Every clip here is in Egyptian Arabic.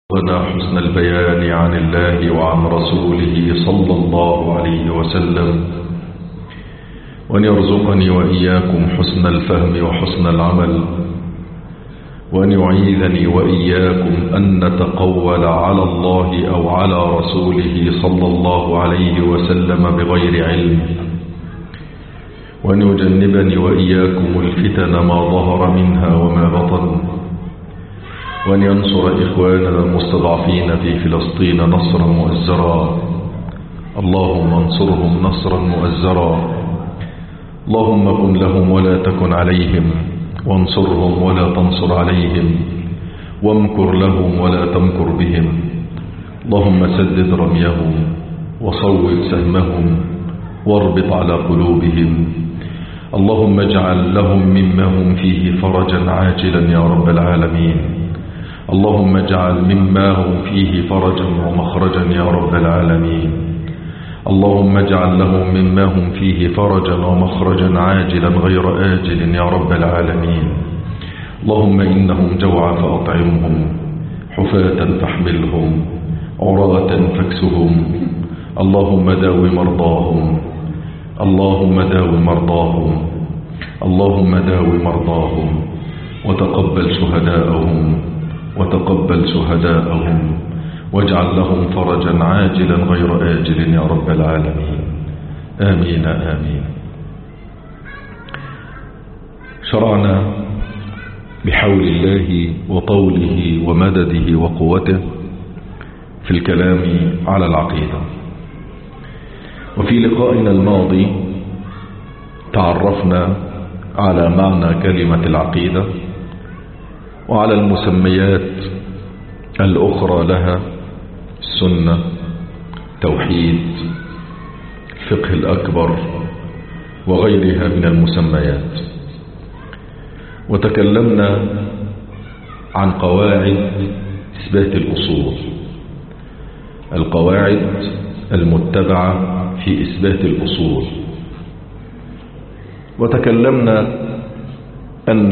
ربنا حسن البيان عن الله وعن رسوله صلى الله عليه وسلم وأن يرزقني وإياكم حسن الفهم وحسن العمل وأن يعيذني وإياكم أن نتقول على الله أو على رسوله صلى الله عليه وسلم بغير علم وأن يجنبني وإياكم الفتن ما ظهر منها وما بطن وأن ينصر إخواننا المستضعفين في فلسطين نصرا مؤزرا اللهم انصرهم نصرا مؤزرا اللهم كن لهم ولا تكن عليهم وانصرهم ولا تنصر عليهم وامكر لهم ولا تمكر بهم اللهم سدد رميهم وصوب سهمهم واربط على قلوبهم اللهم اجعل لهم مما هم فيه فرجا عاجلا يا رب العالمين اللهم اجعل مما هم فيه فرجا ومخرجا يا رب العالمين اللهم اجعل لهم مما هم فيه فرجا ومخرجا عاجلا غير آجل يا رب العالمين اللهم إنهم جوع فأطعمهم حفاة فاحملهم عراة فاكسهم اللهم داو مرضاهم اللهم داو مرضاهم اللهم داو مرضاهم وتقبل شهداءهم وتقبل شهداءهم واجعل لهم فرجا عاجلا غير آجل يا رب العالمين آمين آمين شرعنا بحول الله وطوله ومدده وقوته في الكلام على العقيدة وفي لقائنا الماضي تعرفنا على معنى كلمة العقيدة وعلى المسميات الأخرى لها السنة توحيد الفقه الأكبر وغيرها من المسميات وتكلمنا عن قواعد إثبات الأصول القواعد المتبعة في إثبات الأصول وتكلمنا أن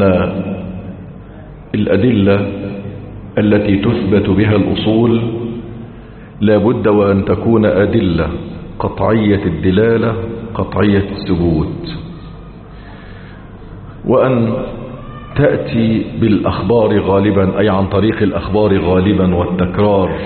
الأدلة التي تثبت بها الأصول لا بد وأن تكون أدلة قطعية الدلالة قطعية الثبوت وأن تأتي بالأخبار غالبا أي عن طريق الأخبار غالبا والتكرار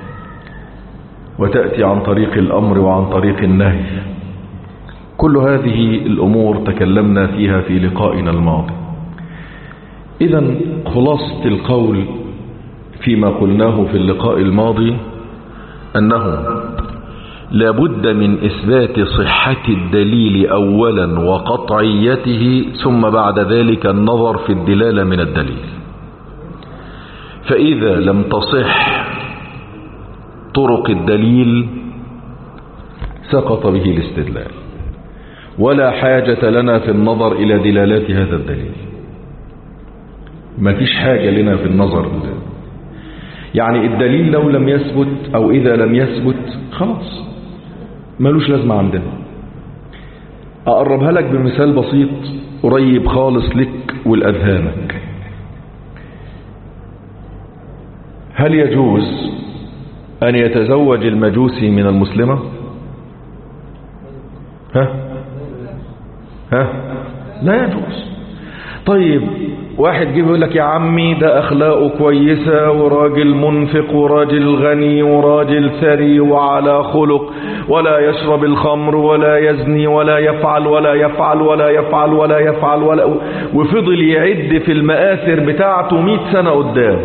وتأتي عن طريق الأمر وعن طريق النهي كل هذه الأمور تكلمنا فيها في لقائنا الماضي إذا خلاصة القول فيما قلناه في اللقاء الماضي أنه لابد من إثبات صحة الدليل أولا وقطعيته ثم بعد ذلك النظر في الدلالة من الدليل فإذا لم تصح طرق الدليل سقط به الاستدلال ولا حاجة لنا في النظر إلى دلالات هذا الدليل ما فيش حاجة لنا في النظر يعني الدليل لو لم يثبت أو إذا لم يثبت خلاص ملوش لازمة عندنا أقربها لك بمثال بسيط قريب خالص لك ولأذهانك هل يجوز أن يتزوج المجوسي من المسلمة ها ها لا يجوز طيب واحد جيب يقول لك يا عمي ده أخلاقه كويسة وراجل منفق وراجل غني وراجل ثري وعلى خلق ولا يشرب الخمر ولا يزني ولا يفعل ولا يفعل ولا يفعل ولا يفعل ولا وفضل يعد في المآثر بتاعته مئة سنة قدام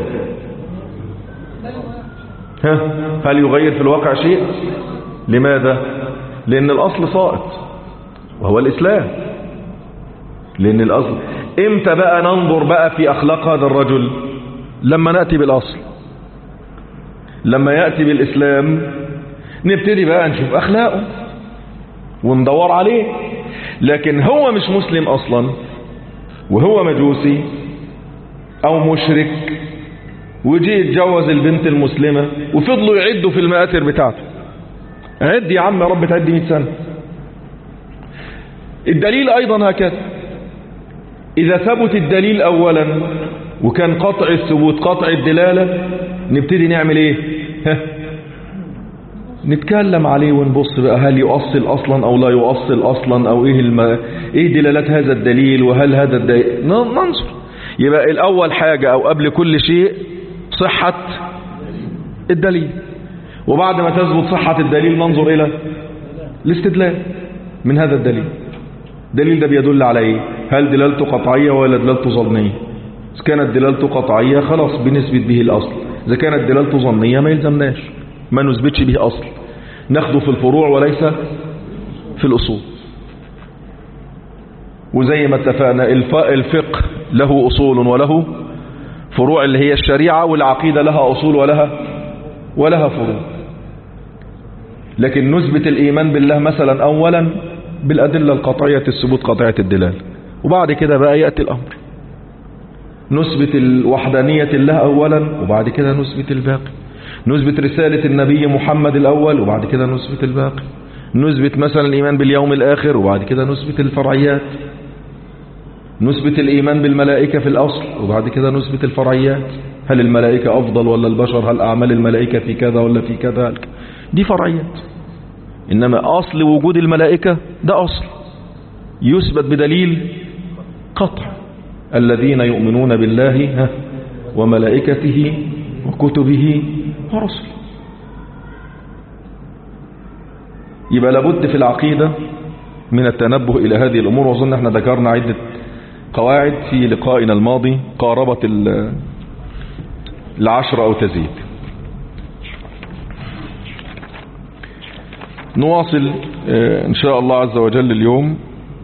ها هل يغير في الواقع شيء لماذا لأن الأصل ساقط وهو الإسلام لأن الأصل امتى بقى ننظر بقى في أخلاق هذا الرجل لما نأتي بالأصل لما يأتي بالإسلام نبتدي بقى نشوف أخلاقه وندور عليه لكن هو مش مسلم أصلا وهو مجوسي أو مشرك وجي يتجوز البنت المسلمة وفضلوا يعدوا في المآثر بتاعته عد يا عم يا رب تعدي 100 سنة الدليل أيضا هكذا إذا ثبت الدليل أولا وكان قطع الثبوت قطع الدلالة نبتدي نعمل ايه ها نتكلم عليه ونبص بقى هل يؤصل اصلا او لا يؤصل اصلا او ايه الم... ايه دلالات هذا الدليل وهل هذا الدليل ننظر يبقى الاول حاجة او قبل كل شيء صحة الدليل وبعد ما تثبت صحة الدليل ننظر الى الاستدلال من هذا الدليل الدليل ده بيدل على ايه هل دلالته قطعية ولا دلالته ظنية إذا كانت دلالته قطعية خلاص بنثبت به الأصل إذا كانت دلالته ظنية ما يلزمناش ما نثبتش به أصل ناخده في الفروع وليس في الأصول وزي ما اتفقنا الفقه له أصول وله فروع اللي هي الشريعة والعقيدة لها أصول ولها ولها فروع لكن نثبت الإيمان بالله مثلا أولا بالأدلة القطعية الثبوت قطعية الدلال وبعد كده بقى يأتي الأمر نثبت الوحدانية الله أولا وبعد كده نثبت الباقي نثبت رسالة النبي محمد الأول وبعد كده نثبت الباقي نثبت مثلا الإيمان باليوم الآخر وبعد كده نثبت الفرعيات نثبت الإيمان بالملائكة في الأصل وبعد كده نثبت الفرعيات هل الملائكة أفضل ولا البشر هل أعمال الملائكة في كذا ولا في كذا دي فرعيات إنما أصل وجود الملائكة ده أصل يثبت بدليل قطع الذين يؤمنون بالله وملائكته وكتبه ورسله يبقى لابد في العقيدة من التنبه إلى هذه الأمور وظن احنا ذكرنا عدة قواعد في لقائنا الماضي قاربت العشر أو تزيد نواصل إن شاء الله عز وجل اليوم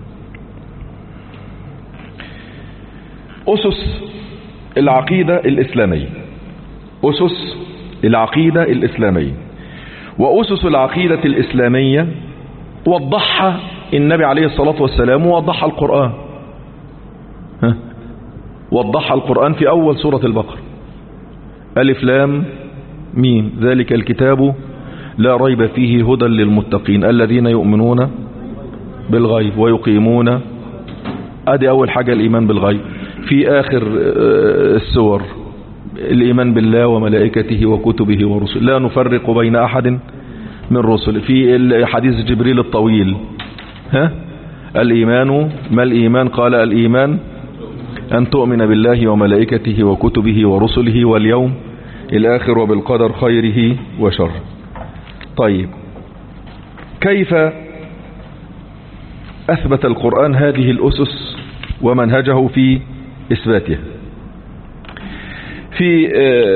أسس العقيدة الإسلامية أسس العقيدة الإسلامية وأسس العقيدة الإسلامية وضحها النبي عليه الصلاة والسلام ووضحها القرآن ها؟ وضحها القرآن في أول سورة البقرة ألف لام ميم ذلك الكتاب لا ريب فيه هدى للمتقين الذين يؤمنون بالغيب ويقيمون ادي اول حاجة الايمان بالغيب في اخر السور الايمان بالله وملائكته وكتبه ورسله لا نفرق بين احد من رسل في حديث جبريل الطويل ها الايمان ما الايمان قال الايمان ان تؤمن بالله وملائكته وكتبه ورسله واليوم الاخر وبالقدر خيره وشره طيب كيف أثبت القرآن هذه الأسس ومنهجه في إثباتها في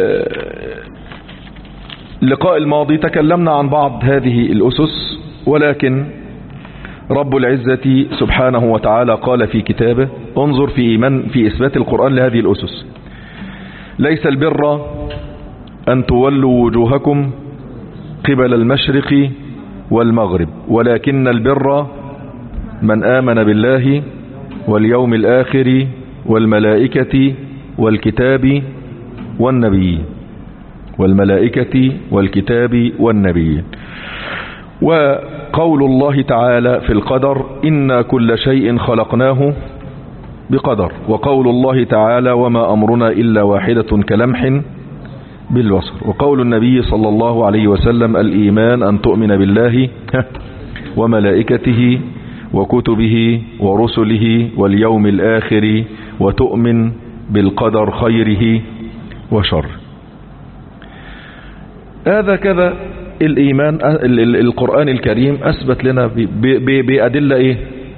اللقاء الماضي تكلمنا عن بعض هذه الأسس ولكن رب العزة سبحانه وتعالى قال في كتابه انظر في إيمان في إثبات القرآن لهذه الأسس ليس البر أن تولوا وجوهكم قبل المشرق والمغرب ولكن البر من آمن بالله واليوم الآخر والملائكة والكتاب والنبي والملائكة والكتاب والنبي وقول الله تعالى في القدر إنا كل شيء خلقناه بقدر وقول الله تعالى وما أمرنا إلا واحدة كلمح بالبصر وقول النبي صلى الله عليه وسلم الإيمان أن تؤمن بالله وملائكته وكتبه ورسله واليوم الآخر وتؤمن بالقدر خيره وشره هذا كذا الإيمان القرآن الكريم أثبت لنا بأدلة إيه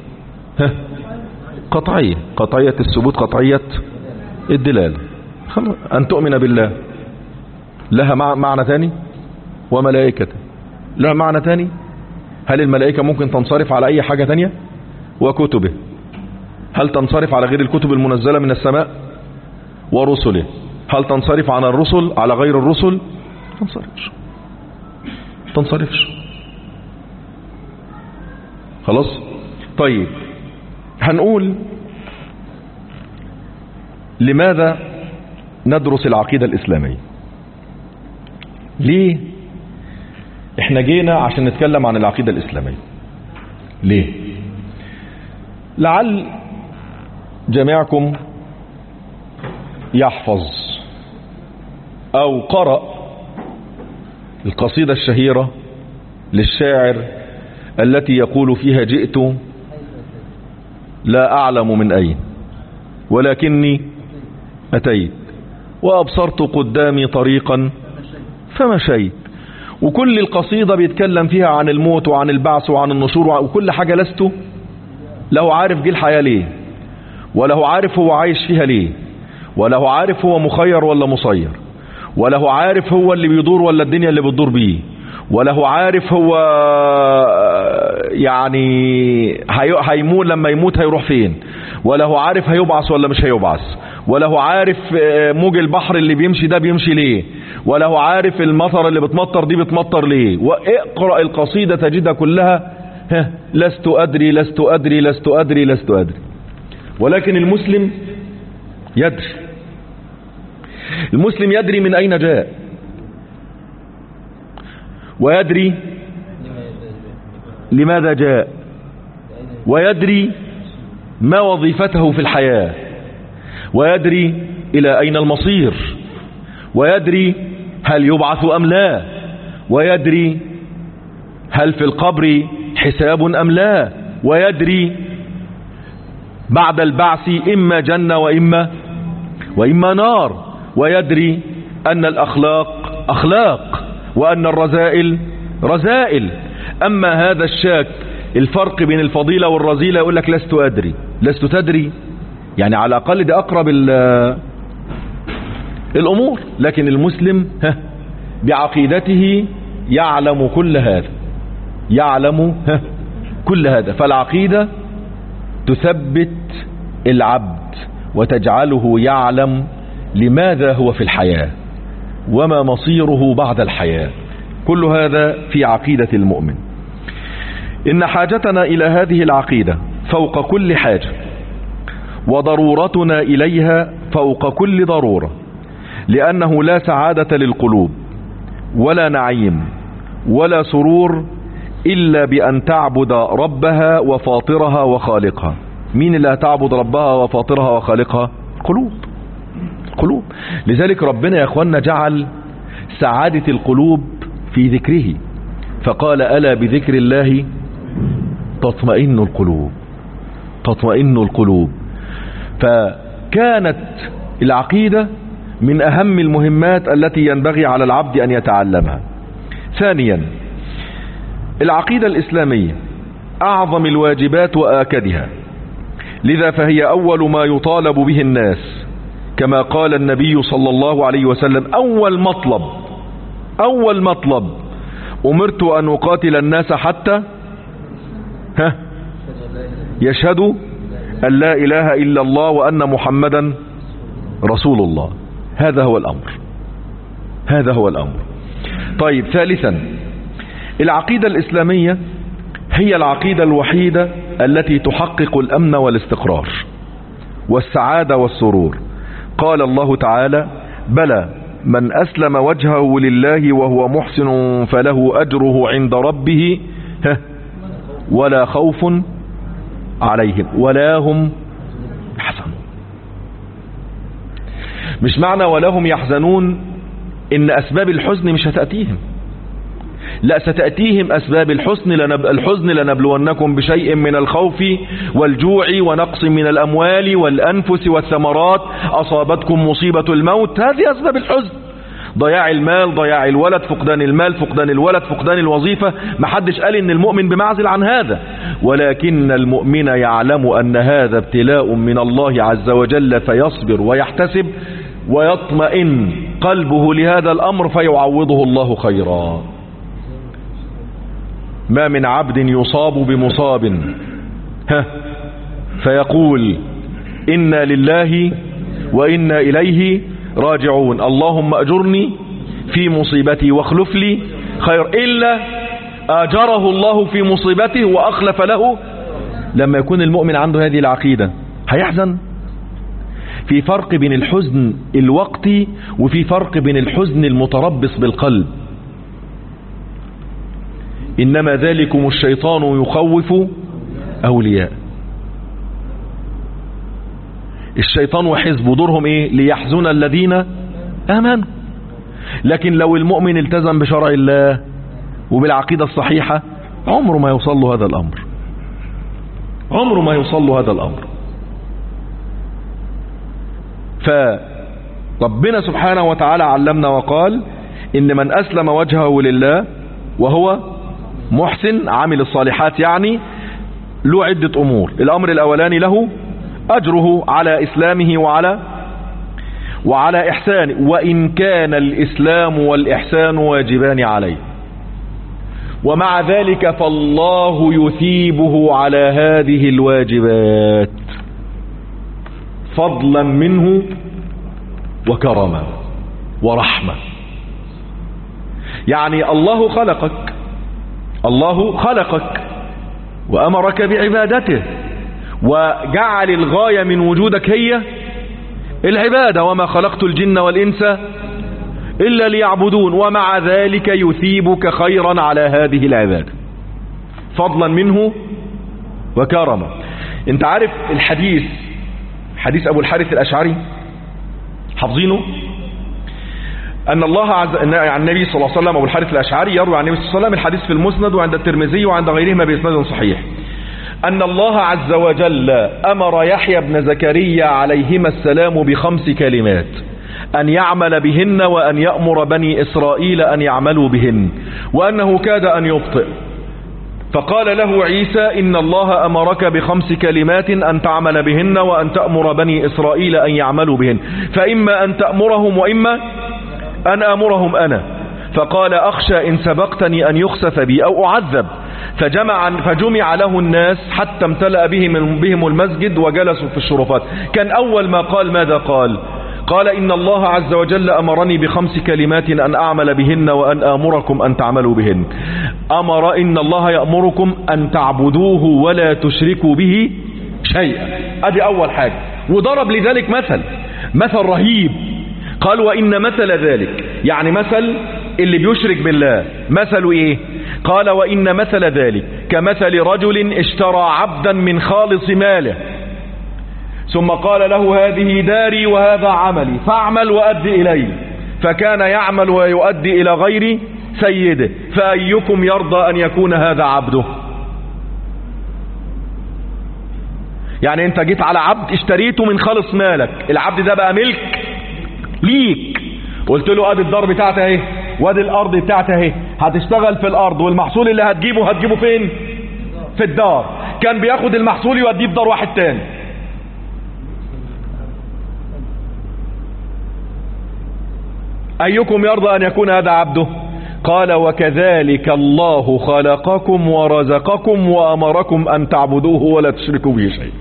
قطعية قطعية الثبوت قطعية الدلالة أن تؤمن بالله لها معنى ثاني وملائكته لها معنى ثاني هل الملائكة ممكن تنصرف على أي حاجة ثانية وكتبه هل تنصرف على غير الكتب المنزلة من السماء ورسله هل تنصرف عن الرسل على غير الرسل تنصرفش تنصرفش خلاص طيب هنقول لماذا ندرس العقيدة الإسلامية ليه احنا جينا عشان نتكلم عن العقيدة الإسلامية ليه لعل جميعكم يحفظ أو قرأ القصيدة الشهيرة للشاعر التي يقول فيها جئت لا أعلم من أين ولكني أتيت وأبصرت قدامي طريقا فمشيت وكل القصيدة بيتكلم فيها عن الموت وعن البعث وعن النشور وكل حاجة لست له عارف جه الحياة ليه وله عارف هو عايش فيها ليه وله عارف هو مخير ولا مسير وله عارف هو اللي بيدور ولا الدنيا اللي بتدور بيه وله عارف هو يعني هيموت لما يموت هيروح فين وله عارف هيبعث ولا مش هيبعث وله عارف موج البحر اللي بيمشي ده بيمشي ليه وله عارف المطر اللي بتمطر دي بتمطر ليه واقرأ القصيدة تجدها كلها ها لست أدري لست أدري لست أدري لست أدري ولكن المسلم يدري المسلم يدري من أين جاء ويدري لماذا جاء ويدري ما وظيفته في الحياة ويدري إلى أين المصير ويدري هل يبعث أم لا ويدري هل في القبر حساب أم لا ويدري بعد البعث إما جنة وإما وإما نار ويدري أن الأخلاق أخلاق وأن الرذائل رذائل أما هذا الشاك الفرق بين الفضيلة والرذيلة يقول لك لست أدري لست تدري يعني على الأقل ده أقرب الأمور لكن المسلم ها بعقيدته يعلم كل هذا يعلم ها كل هذا فالعقيدة تثبت العبد وتجعله يعلم لماذا هو في الحياة وما مصيره بعد الحياة كل هذا في عقيدة المؤمن إن حاجتنا إلى هذه العقيدة فوق كل حاجة وضرورتنا إليها فوق كل ضرورة لأنه لا سعادة للقلوب ولا نعيم ولا سرور إلا بأن تعبد ربها وفاطرها وخالقها مين اللي هتعبد ربها وفاطرها وخالقها قلوب قلوب لذلك ربنا يا اخوانا جعل سعادة القلوب في ذكره فقال ألا بذكر الله تطمئن القلوب تطمئن القلوب فكانت العقيدة من أهم المهمات التي ينبغي على العبد أن يتعلمها ثانيا العقيدة الإسلامية أعظم الواجبات وآكدها لذا فهي أول ما يطالب به الناس كما قال النبي صلى الله عليه وسلم أول مطلب أول مطلب أمرت أن أقاتل الناس حتى ها يشهدوا أن لا إله إلا الله وأن محمدا رسول الله هذا هو الأمر هذا هو الأمر طيب ثالثا العقيدة الإسلامية هي العقيدة الوحيدة التي تحقق الأمن والاستقرار والسعادة والسرور قال الله تعالى بلى من أسلم وجهه لله وهو محسن فله أجره عند ربه ولا خوف عليهم ولا هم يحزنون مش معنى ولا هم يحزنون ان اسباب الحزن مش هتأتيهم لا ستأتيهم أسباب الحزن لنب... الحزن لنبلونكم بشيء من الخوف والجوع ونقص من الأموال والأنفس والثمرات أصابتكم مصيبة الموت هذه أسباب الحزن ضياع المال ضياع الولد فقدان المال فقدان الولد فقدان الوظيفة ما حدش قال ان المؤمن بمعزل عن هذا ولكن المؤمن يعلم ان هذا ابتلاء من الله عز وجل فيصبر ويحتسب ويطمئن قلبه لهذا الامر فيعوضه الله خيرا ما من عبد يصاب بمصاب ها فيقول إنا لله وإنا إليه راجعون اللهم أجرني في مصيبتي واخلف لي خير إلا آجره الله في مصيبته وأخلف له لما يكون المؤمن عنده هذه العقيدة هيحزن في فرق بين الحزن الوقتي وفي فرق بين الحزن المتربص بالقلب إنما ذلكم الشيطان يخوف أولياء الشيطان وحزبه دورهم ايه ليحزن الذين امنوا لكن لو المؤمن التزم بشرع الله وبالعقيدة الصحيحة عمره ما يوصل له هذا الامر عمره ما يوصل له هذا الامر فربنا سبحانه وتعالى علمنا وقال ان من اسلم وجهه لله وهو محسن عامل الصالحات يعني له عدة امور الامر الاولاني له اجره على اسلامه وعلى وعلى احسانه وان كان الاسلام والاحسان واجبان عليه ومع ذلك فالله يثيبه على هذه الواجبات فضلا منه وكرما ورحمة يعني الله خلقك الله خلقك وأمرك بعبادته وجعل الغاية من وجودك هي العبادة وما خلقت الجن والإنس إلا ليعبدون ومع ذلك يثيبك خيرا على هذه العبادة فضلا منه وكرما انت عارف الحديث حديث أبو الحارث الأشعري حافظينه أن الله عز عن النبي صلى الله عليه وسلم أبو الحارث الأشعري يروي عن النبي صلى الله عليه وسلم الحديث في المسند وعند الترمذي وعند غيرهما بإسناد صحيح أن الله عز وجل أمر يحيى بن زكريا عليهما السلام بخمس كلمات أن يعمل بهن وأن يأمر بني إسرائيل أن يعملوا بهن وأنه كاد أن يبطئ فقال له عيسى إن الله أمرك بخمس كلمات أن تعمل بهن وأن تأمر بني إسرائيل أن يعملوا بهن فإما أن تأمرهم وإما أن أمرهم أنا فقال أخشى إن سبقتني أن يخسف بي أو أعذب فجمع, فجمع له الناس حتى امتلأ بهم, بهم المسجد وجلسوا في الشرفات كان أول ما قال ماذا قال قال إن الله عز وجل أمرني بخمس كلمات أن أعمل بهن وأن آمركم أن تعملوا بهن أمر إن الله يأمركم أن تعبدوه ولا تشركوا به شيئا أدي أول حاجة وضرب لذلك مثل مثل رهيب قال وإن مثل ذلك يعني مثل اللي بيشرك بالله مثل إيه قال وإن مثل ذلك كمثل رجل اشترى عبدا من خالص ماله ثم قال له هذه داري وهذا عملي فاعمل وأدي إلي فكان يعمل ويؤدي إلى غير سيده فأيكم يرضى أن يكون هذا عبده يعني انت جيت على عبد اشتريته من خالص مالك العبد ده بقى ملك ليك قلت له ادي الدار بتاعتي اهي وادي الارض بتاعتي اهي هتشتغل في الارض والمحصول اللي هتجيبه هتجيبه فين في الدار كان بياخد المحصول يوديه في دار واحد تاني أيكم يرضى أن يكون هذا عبده قال وكذلك الله خلقكم ورزقكم وأمركم أن تعبدوه ولا تشركوا به شيء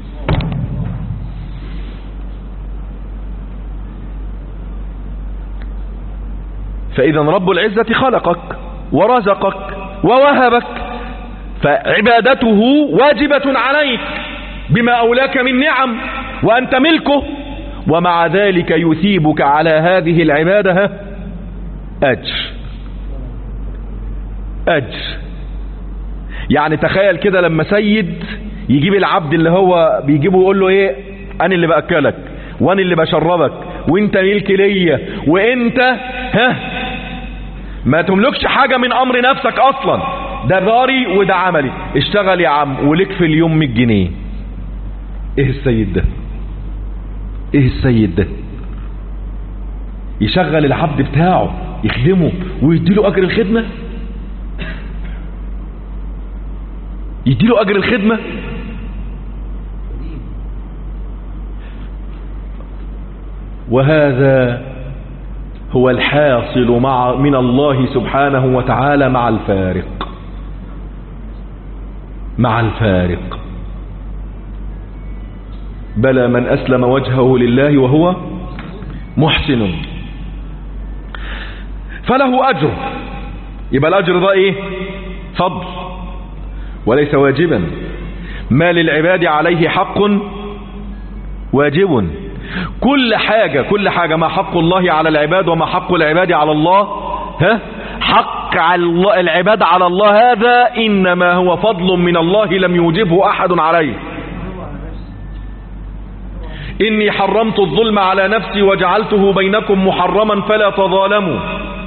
فإذا رب العزة خلقك ورزقك ووهبك فعبادته واجبة عليك بما أولاك من نعم وأنت ملكه ومع ذلك يثيبك على هذه العبادة أجر أجر يعني تخيل كده لما سيد يجيب العبد اللي هو بيجيبه ويقول له ايه انا اللي باكلك وانا اللي بشربك وانت ملك ليا وانت ها ما تملكش حاجة من امر نفسك اصلا ده داري وده عملي اشتغل يا عم ولك في اليوم 100 جنيه ايه السيد ده ايه السيد ده يشغل العبد بتاعه يخدمه ويديله اجر الخدمة يديله اجر الخدمة وهذا هو الحاصل مع من الله سبحانه وتعالى مع الفارق مع الفارق بلى من أسلم وجهه لله وهو محسن فله أجر يبقى الأجر ده إيه فضل وليس واجبا ما للعباد عليه حق واجب كل حاجة كل حاجة ما حق الله على العباد وما حق العباد على الله ها حق على الله العباد على الله هذا إنما هو فضل من الله لم يوجبه أحد عليه إني حرمت الظلم على نفسي وجعلته بينكم محرما فلا تظالموا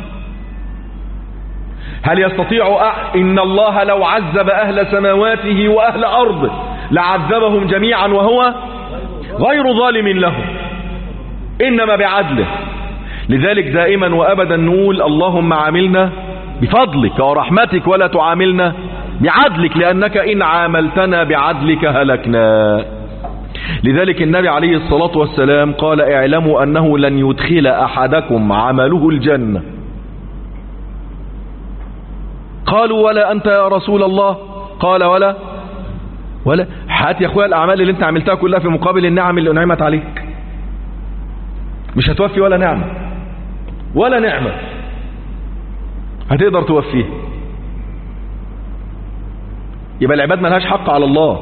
هل يستطيع أ... إن الله لو عذب أهل سماواته وأهل أرضه لعذبهم جميعا وهو غير ظالم لهم إنما بعدله لذلك دائما وأبدا نقول اللهم عاملنا بفضلك ورحمتك ولا تعاملنا بعدلك لأنك إن عاملتنا بعدلك هلكنا لذلك النبي عليه الصلاة والسلام قال اعلموا أنه لن يدخل أحدكم عمله الجنة قالوا ولا أنت يا رسول الله قال ولا ولا هات يا أخويا الأعمال اللي أنت عملتها كلها في مقابل النعم اللي أنعمت عليك مش هتوفي ولا نعمة ولا نعمة هتقدر توفيها يبقى العباد ملهاش حق على الله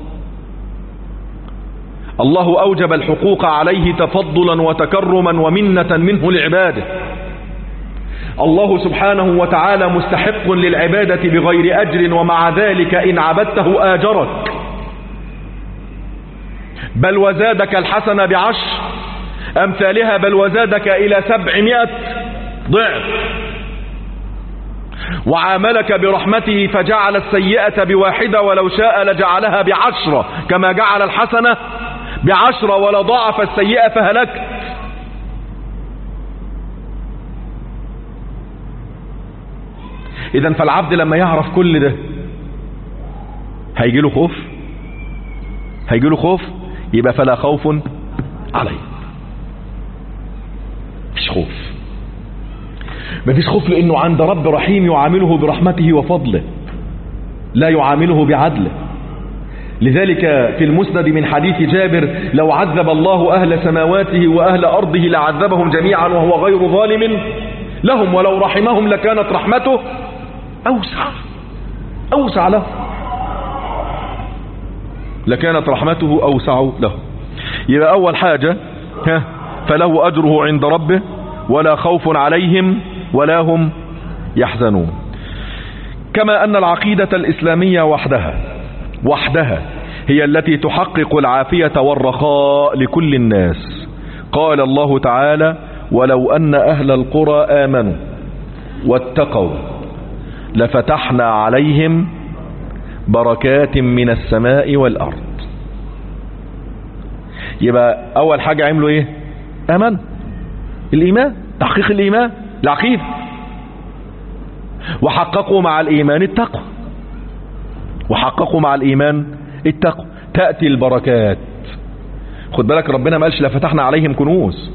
الله أوجب الحقوق عليه تفضلا وتكرما ومنة منه لعباده الله سبحانه وتعالى مستحق للعبادة بغير أجر ومع ذلك إن عبدته آجرك بل وزادك الحسنة بعشر أمثالها بل وزادك إلى سبعمائة ضعف وعاملك برحمته فجعل السيئة بواحدة ولو شاء لجعلها بعشرة كما جعل الحسنة بعشرة ولضاعف السيئة فهلكت إذا فالعبد لما يعرف كل ده هيجي له خوف هيجي له خوف يبقى فلا خوف عليه مفيش خوف مفيش خوف لأنه عند رب رحيم يعامله برحمته وفضله لا يعامله بعدله لذلك في المسند من حديث جابر لو عذب الله أهل سماواته وأهل أرضه لعذبهم جميعا وهو غير ظالم لهم ولو رحمهم لكانت رحمته أوسع أوسع له لكانت رحمته أوسع له يبقى أول حاجة ها فله أجره عند ربه ولا خوف عليهم ولا هم يحزنون كما أن العقيدة الإسلامية وحدها وحدها هي التي تحقق العافية والرخاء لكل الناس قال الله تعالى ولو أن أهل القرى آمنوا واتقوا لفتحنا عليهم بركات من السماء والأرض يبقى أول حاجة عملوا إيه آمن الإيمان تحقيق الإيمان العقيدة وحققوا مع الإيمان التقوى وحققوا مع الإيمان التقوى تأتي البركات خد بالك ربنا ما قالش لفتحنا عليهم كنوز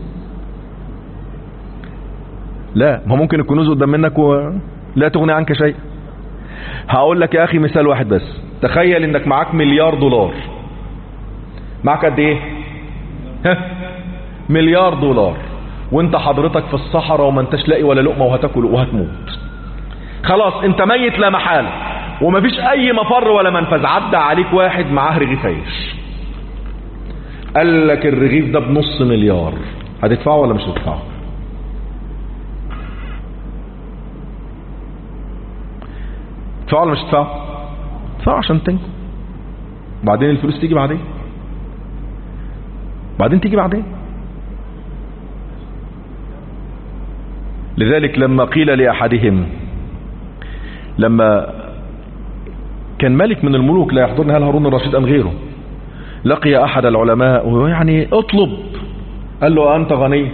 لا ما ممكن الكنوز قدام منك ولا تغني عنك شيء هقول لك يا أخي مثال واحد بس تخيل انك معاك مليار دولار معاك قد ايه ها مليار دولار وانت حضرتك في الصحراء وما انتش لاقي ولا لقمة وهتاكل وهتموت خلاص انت ميت لا محالة ومفيش اي مفر ولا منفذ عدى عليك واحد معاه رغيف عيش قال لك الرغيف ده بنص مليار هتدفعه ولا مش هتدفعه تدفعه ولا مش تدفعه تدفعه عشان تنجو بعدين الفلوس تيجي بعدين بعدين تيجي بعدين لذلك لما قيل لأحدهم لما كان ملك من الملوك لا يحضرني هل هارون الرشيد أم غيره لقي أحد العلماء ويعني اطلب قال له أنت غني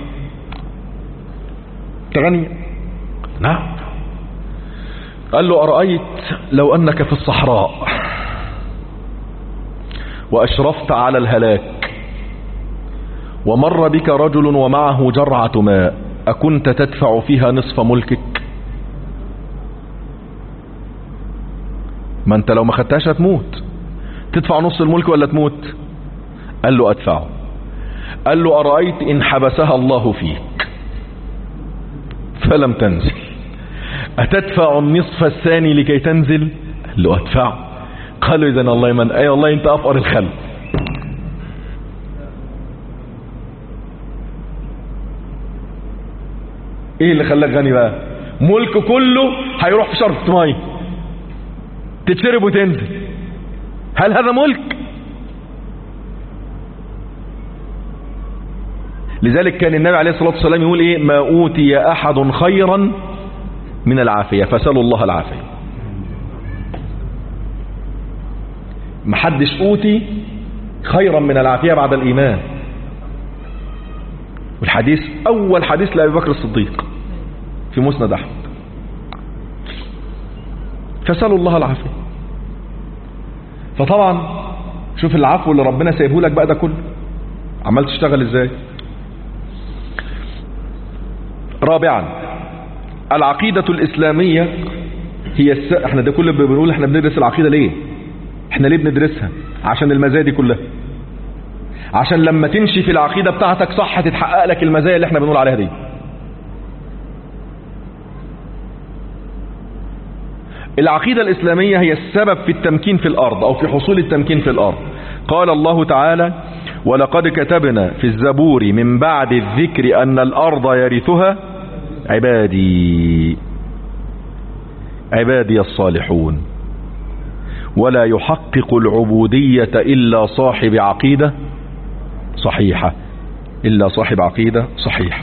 أنت غني نعم قال له أرأيت لو أنك في الصحراء وأشرفت على الهلاك ومر بك رجل ومعه جرعة ماء أكنت تدفع فيها نصف ملكك ما انت لو ما خدتهاش هتموت تدفع نص الملك ولا تموت قال له ادفعه قال له أرأيت إن حبسها الله فيك فلم تنزل أتدفع النصف الثاني لكي تنزل قال له أدفعه قالوا إذن الله من أي والله أنت أفقر الخلق ايه اللي خلاك غني بقى ملك كله هيروح في شرط ميه تتشرب وتنزل هل هذا ملك لذلك كان النبي عليه الصلاة والسلام يقول ايه ما اوتي احد خيرا من العافية فسألوا الله العافية محدش اوتي خيرا من العافية بعد الايمان والحديث اول حديث لأبي بكر الصديق في مسند احمد فسألوا الله العافية فطبعا شوف العفو اللي ربنا سايبه لك بقى ده كله عمال تشتغل ازاي رابعا العقيدة الإسلامية هي الس... احنا ده كله بنقول احنا بندرس العقيدة ليه احنا ليه بندرسها عشان المزايا دي كلها عشان لما تمشي في العقيدة بتاعتك صح تتحقق لك المزايا اللي احنا بنقول عليها دي العقيدة الإسلامية هي السبب في التمكين في الأرض أو في حصول التمكين في الأرض قال الله تعالى ولقد كتبنا في الزبور من بعد الذكر أن الأرض يرثها عبادي عبادي الصالحون ولا يحقق العبودية إلا صاحب عقيدة صحيحة إلا صاحب عقيدة صحيحة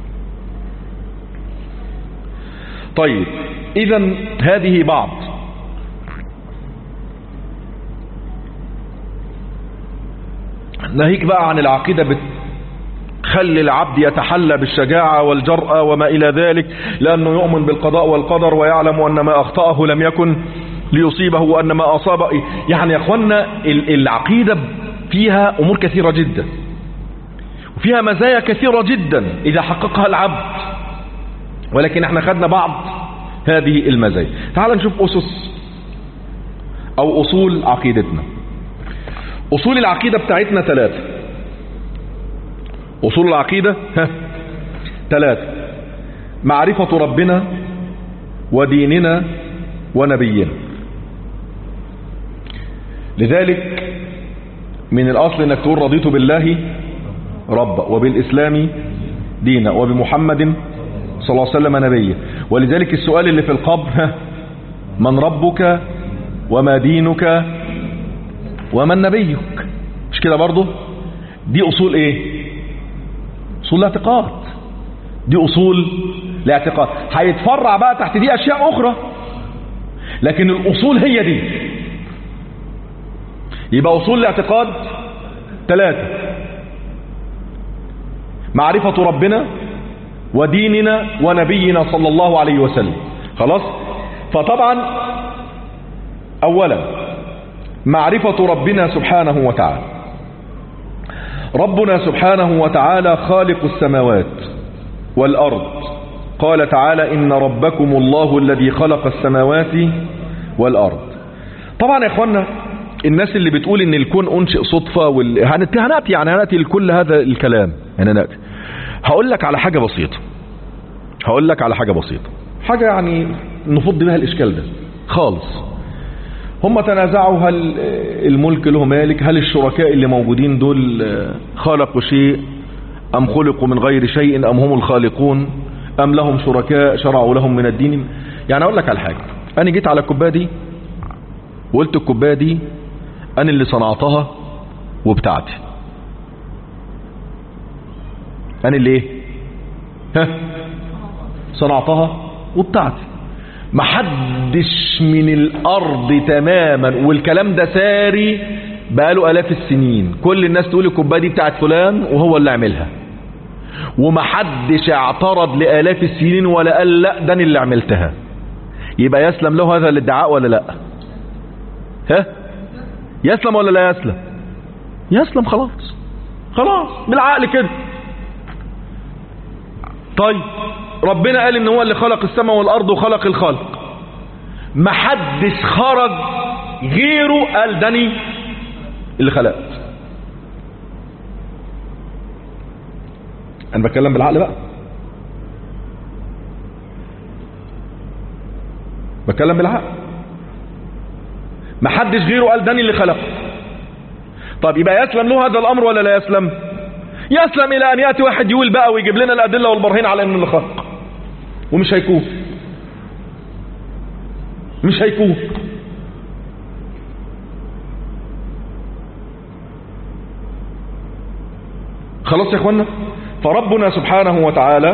طيب إذا هذه بعض ناهيك بقى عن العقيدة بتخلي العبد يتحلى بالشجاعة والجرأة وما إلى ذلك لأنه يؤمن بالقضاء والقدر ويعلم أن ما أخطأه لم يكن ليصيبه وأن ما أصابه يعني يا أخوانا العقيدة فيها أمور كثيرة جدا وفيها مزايا كثيرة جدا إذا حققها العبد ولكن احنا خدنا بعض هذه المزايا تعال نشوف أسس أو أصول عقيدتنا أصول العقيدة بتاعتنا ثلاثة أصول العقيدة ها ثلاثة معرفة ربنا وديننا ونبينا لذلك من الأصل أنك تقول رضيت بالله ربا وبالإسلام دينا وبمحمد صلى الله عليه وسلم نبيا ولذلك السؤال اللي في القبر من ربك وما دينك ومن نبيك مش كده برضه دي أصول ايه أصول الاعتقاد دي أصول الاعتقاد هيتفرع بقى تحت دي أشياء أخرى لكن الأصول هي دي يبقى أصول الاعتقاد ثلاثة معرفة ربنا وديننا ونبينا صلى الله عليه وسلم خلاص فطبعا أولا معرفة ربنا سبحانه وتعالى ربنا سبحانه وتعالى خالق السماوات والأرض قال تعالى إن ربكم الله الذي خلق السماوات والأرض طبعا يا إخوانا الناس اللي بتقول ان الكون انشئ صدفة وال... هنأتي يعني هنأتي لكل هذا الكلام يعني نأتي هقول لك على حاجة بسيطة هقول لك على حاجة بسيطة حاجة يعني نفض بها الإشكال ده خالص هم تنازعوا هل الملك له مالك هل الشركاء اللي موجودين دول خلقوا شيء أم خلقوا من غير شيء أم هم الخالقون أم لهم شركاء شرعوا لهم من الدين يعني أقول لك على حاجة أنا جيت على الكوبايه دي وقلت الكوبايه دي أنا اللي صنعتها وبتاعتي أنا اللي ايه ها صنعتها وبتاعتي محدش من الأرض تماما والكلام ده ساري بقاله آلاف السنين كل الناس تقول الكوبايه دي بتاعت فلان وهو اللي عملها ومحدش اعترض لآلاف السنين ولا قال لا ده انا اللي عملتها يبقى يسلم له هذا الادعاء ولا لا ها يسلم ولا لا يسلم يسلم خلاص خلاص بالعقل كده طيب ربنا قال ان هو اللي خلق السماء والارض وخلق الخلق محدش خرج غيره قال داني اللي خلقت انا بتكلم بالعقل بقى بتكلم بالعقل محدش غيره قال داني اللي خلقه طب يبقى يسلم له هذا الامر ولا لا يسلم يسلم الى ان ياتي واحد يقول بقى ويجيب لنا الادله والبراهين على انه اللي خلق ومش هيكون مش هيكون خلاص يا اخوانا فربنا سبحانه وتعالى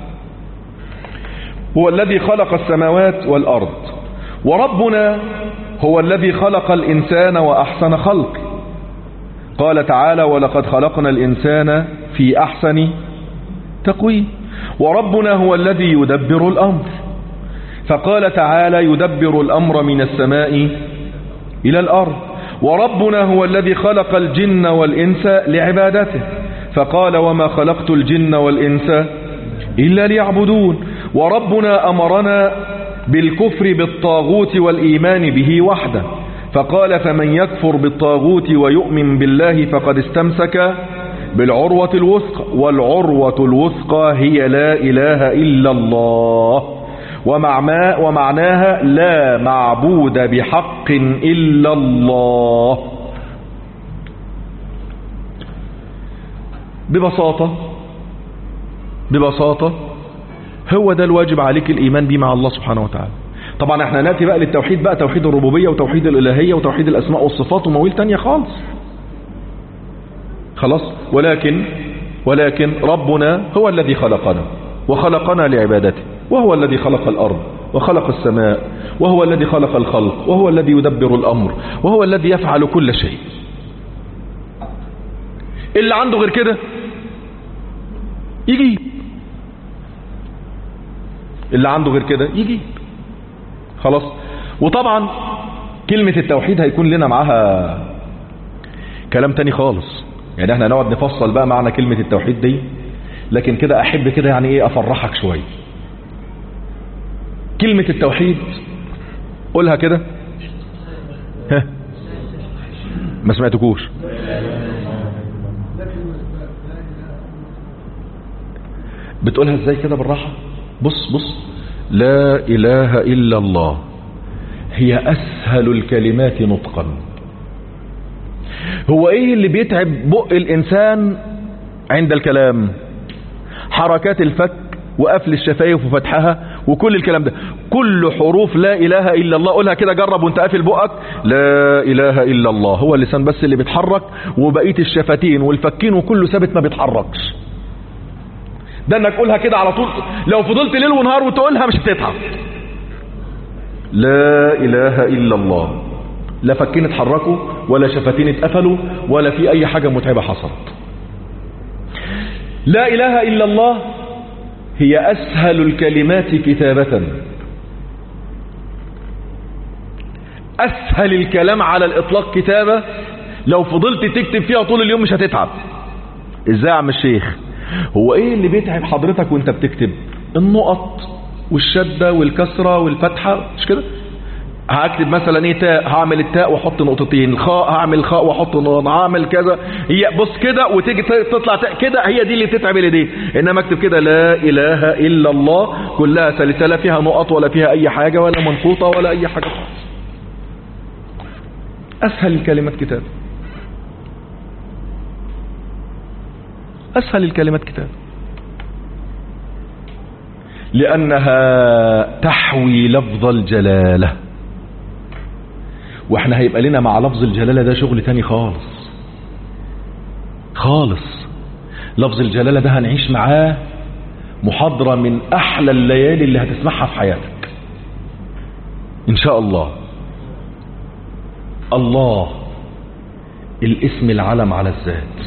هو الذي خلق السماوات والأرض وربنا هو الذي خلق الإنسان وأحسن خلق قال تعالى ولقد خلقنا الإنسان في أحسن تقويم وربنا هو الذي يدبر الأمر فقال تعالى يدبر الأمر من السماء إلى الأرض وربنا هو الذي خلق الجن والإنس لعبادته فقال وما خلقت الجن والإنس إلا ليعبدون وربنا أمرنا بالكفر بالطاغوت والإيمان به وحده فقال فمن يكفر بالطاغوت ويؤمن بالله فقد استمسك بالعروة الوثقى والعروة الوثقى هي لا إله إلا الله ومعناها لا معبود بحق إلا الله ببساطة ببساطة هو ده الواجب عليك الإيمان به مع الله سبحانه وتعالى طبعا احنا نأتي بقى للتوحيد بقى توحيد الربوبية وتوحيد الإلهية وتوحيد الأسماء والصفات ومويل تانية خالص خلاص ولكن ولكن ربنا هو الذي خلقنا وخلقنا لعبادته وهو الذي خلق الأرض وخلق السماء وهو الذي خلق الخلق وهو الذي يدبر الأمر وهو الذي يفعل كل شيء اللي عنده غير كده يجيب اللي عنده غير كده يجيب خلاص وطبعا كلمة التوحيد هيكون لنا معاها كلام تاني خالص يعني احنا نقعد نفصل بقى معنى كلمة التوحيد دي لكن كده احب كده يعني ايه افرحك شوية كلمة التوحيد قولها كده ها ما سمعتكوش بتقولها ازاي كده بالراحة بص بص لا اله الا الله هي اسهل الكلمات نطقا هو ايه اللي بيتعب بق الانسان عند الكلام حركات الفك وقفل الشفايف وفتحها وكل الكلام ده كل حروف لا اله الا الله قولها كده جرب وانت قافل بقك لا اله الا الله هو اللسان بس اللي بيتحرك وبقيه الشفتين والفكين وكله ثابت ما بيتحركش ده انك قولها كده على طول لو فضلت ليل ونهار وتقولها مش هتتعب لا اله الا الله لا فكين اتحركوا ولا شفتين اتقفلوا ولا في اي حاجة متعبة حصلت لا اله الا الله هي اسهل الكلمات كتابة اسهل الكلام على الاطلاق كتابة لو فضلت تكتب فيها طول اليوم مش هتتعب ازاي يا عم الشيخ هو ايه اللي بيتعب حضرتك وانت بتكتب النقط والشدة والكسرة والفتحة مش كده هكتب مثلا ايه تاء هعمل التاء واحط نقطتين الخاء هعمل خاء واحط نقطة هعمل كذا هي بص كده وتيجي تطلع تاء كده هي دي اللي تتعب الايدين انما اكتب كده لا اله الا الله كلها سلسله فيها نقط ولا فيها اي حاجه ولا منقوطه ولا اي حاجه خالص اسهل الكلمات كتاب اسهل الكلمات كتاب لانها تحوي لفظ الجلاله واحنا هيبقى لنا مع لفظ الجلالة ده شغل تاني خالص خالص لفظ الجلالة ده هنعيش معاه محاضرة من احلى الليالي اللي هتسمعها في حياتك ان شاء الله الله الاسم العلم على الذات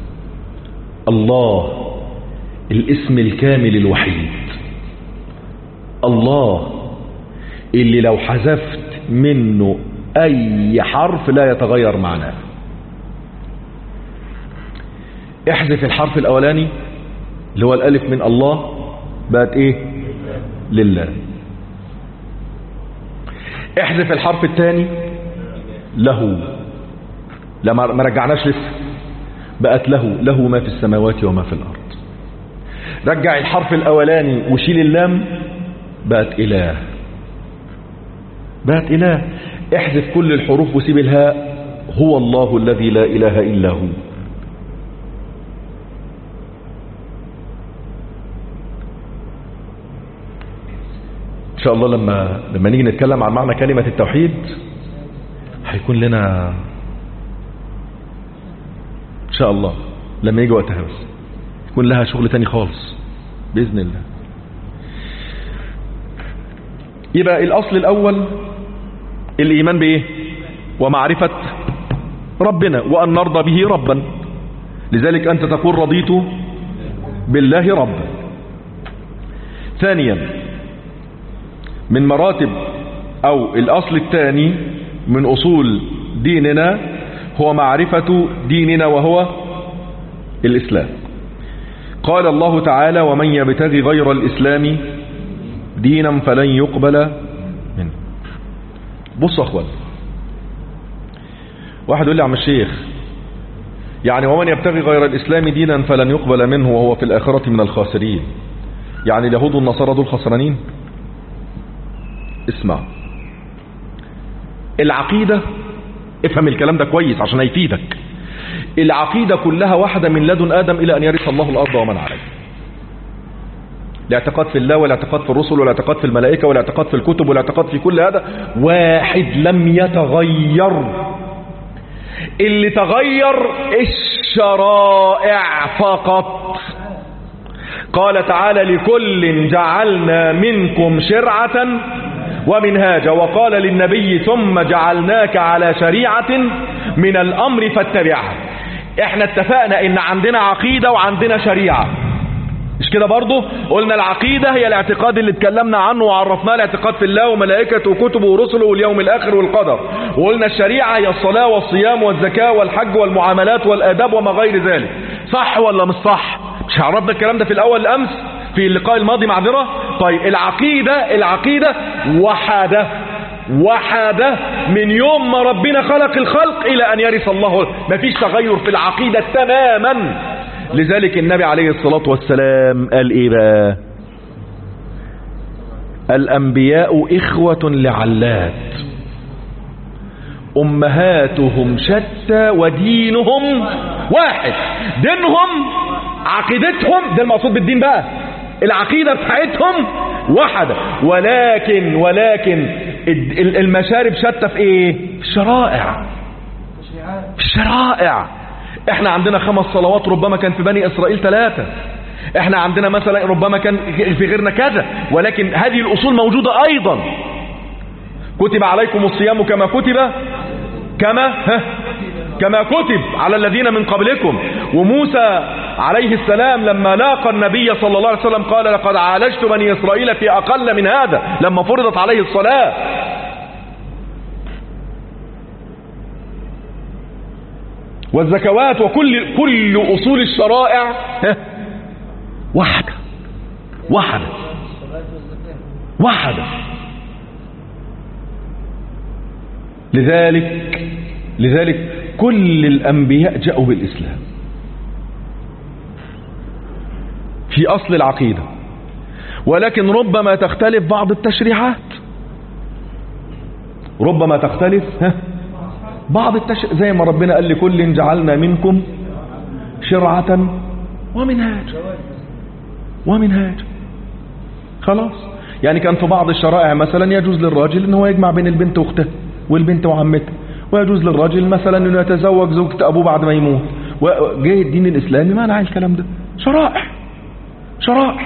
الله الاسم الكامل الوحيد الله اللي لو حذفت منه اي حرف لا يتغير معناه احذف الحرف الاولاني اللي هو الالف من الله بقت ايه لله احذف الحرف الثاني له لا ما رجعناش لسه بقت له له ما في السماوات وما في الارض رجع الحرف الاولاني وشيل اللام بقت اله بقت اله احذف كل الحروف وسيب الهاء هو الله الذي لا اله الا هو ان شاء الله لما لما نيجي نتكلم عن معنى كلمة التوحيد هيكون لنا ان شاء الله لما يجي وقتها بس يكون لها شغل تاني خالص بإذن الله يبقى الأصل الأول الإيمان بإيه ومعرفة ربنا وأن نرضى به ربا لذلك أنت تقول رضيت بالله ربا ثانيا من مراتب أو الأصل الثاني من أصول ديننا هو معرفة ديننا وهو الإسلام قال الله تعالى ومن يبتغي غير الإسلام دينا فلن يقبل منه بصوا أخوان واحد يقول لي عم الشيخ يعني ومن يبتغي غير الإسلام دينا فلن يقبل منه وهو في الآخرة من الخاسرين يعني اليهود والنصارى دول خسرانين اسمع العقيدة افهم الكلام ده كويس عشان هيفيدك العقيدة كلها واحدة من لدن آدم إلى أن يرث الله الأرض ومن عليه الاعتقاد في الله والاعتقاد في الرسل والاعتقاد في الملائكة والاعتقاد في الكتب والاعتقاد في كل هذا واحد لم يتغير اللي تغير الشرائع فقط قال تعالى لكل جعلنا منكم شرعة ومنهاجا وقال للنبي ثم جعلناك على شريعة من الأمر فاتبعها احنا اتفقنا ان عندنا عقيدة وعندنا شريعة مش كده برضه قلنا العقيدة هي الاعتقاد اللي اتكلمنا عنه وعرفناه الاعتقاد في الله وملائكته وكتبه ورسله واليوم الآخر والقدر وقلنا الشريعة هي الصلاة والصيام والزكاة والحج والمعاملات والآداب وما غير ذلك صح ولا مش صح مش عرفنا الكلام ده في الأول الأمس في اللقاء الماضي معذرة طيب العقيدة العقيدة وحده وحده من يوم ما ربنا خلق الخلق إلى أن يرث الله مفيش تغير في العقيدة تماما لذلك النبي عليه الصلاة والسلام قال إيه بقى الأنبياء إخوة لعلات أمهاتهم شتى ودينهم واحد دينهم عقيدتهم ده المقصود بالدين بقى العقيدة بتاعتهم واحدة ولكن ولكن المشارب شتى في ايه في الشرائع في الشرائع احنا عندنا خمس صلوات ربما كان في بني اسرائيل ثلاثة احنا عندنا مثلا ربما كان في غيرنا كذا ولكن هذه الاصول موجودة ايضا كتب عليكم الصيام كما كتب كما ها كما كتب على الذين من قبلكم وموسى عليه السلام لما لاقى النبي صلى الله عليه وسلم قال لقد عالجت بني إسرائيل في أقل من هذا لما فرضت عليه الصلاة والزكوات وكل كل أصول الشرائع واحدة واحدة واحدة لذلك لذلك كل الأنبياء جاءوا بالإسلام في أصل العقيدة ولكن ربما تختلف بعض التشريعات ربما تختلف ها بعض التشريع زي ما ربنا قال لكل جعلنا منكم شرعة ومنهاج ومنهاج خلاص يعني كان في بعض الشرائع مثلا يجوز للراجل ان هو يجمع بين البنت واختها والبنت وعمتها ويجوز للراجل مثلا انه يتزوج زوجة ابوه بعد ما يموت وجاي الدين الاسلامي منع الكلام ده شرائع شرائع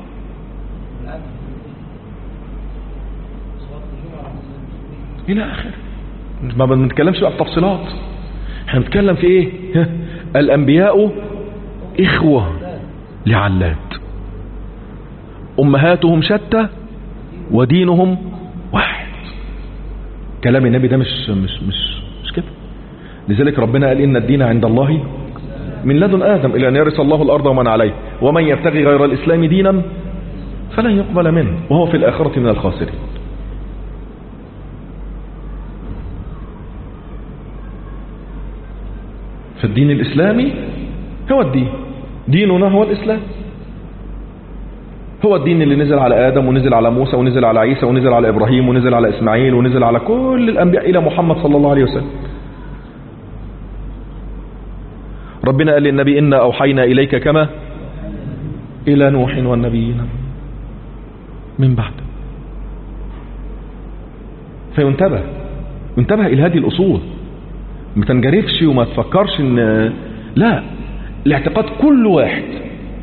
الى اخره ما بنتكلمش بقى في تفصيلات احنا بنتكلم في ايه الانبياء اخوة لعلات امهاتهم شتى ودينهم واحد كلام النبي ده مش مش مش مش كده لذلك ربنا قال ان الدين عند الله من لدن ادم الى ان يرث الله الارض ومن عليه ومن يبتغي غير الاسلام دينا فلن يقبل منه وهو في الاخره من الخاسرين فالدين الإسلامي هو الدين ديننا هو الإسلام هو الدين اللي نزل على آدم ونزل على موسى ونزل على عيسى ونزل على إبراهيم ونزل على إسماعيل ونزل على كل الأنبياء إلى محمد صلى الله عليه وسلم ربنا قال للنبي إنا أوحينا إليك كما إلى نوح والنبيين من بعد فينتبه انتبه إلى هذه الأصول ما تنجرفش وما تفكرش ان لا الاعتقاد كل واحد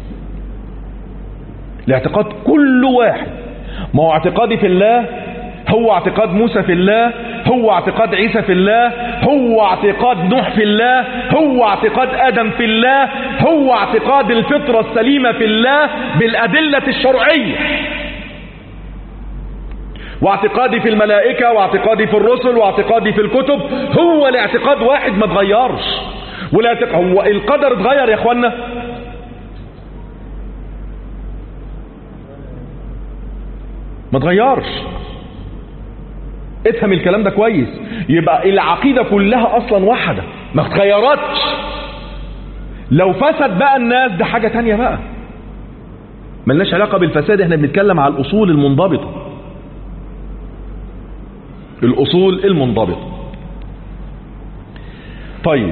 الاعتقاد كل واحد ما هو اعتقادي في الله هو اعتقاد موسى في الله هو اعتقاد عيسى في الله هو اعتقاد نوح في الله هو اعتقاد آدم في الله هو اعتقاد الفطرة السليمة في الله بالأدلة الشرعية واعتقادي في الملائكة واعتقادي في الرسل واعتقادي في الكتب هو الاعتقاد واحد ما تغيرش والاعتقاد هو القدر اتغير يا اخوانا ما تغيرش افهم الكلام ده كويس يبقى العقيدة كلها اصلا واحدة ما تغيرتش لو فسد بقى الناس ده حاجة تانية بقى ملناش علاقة بالفساد احنا بنتكلم على الاصول المنضبطة الاصول المنضبطة طيب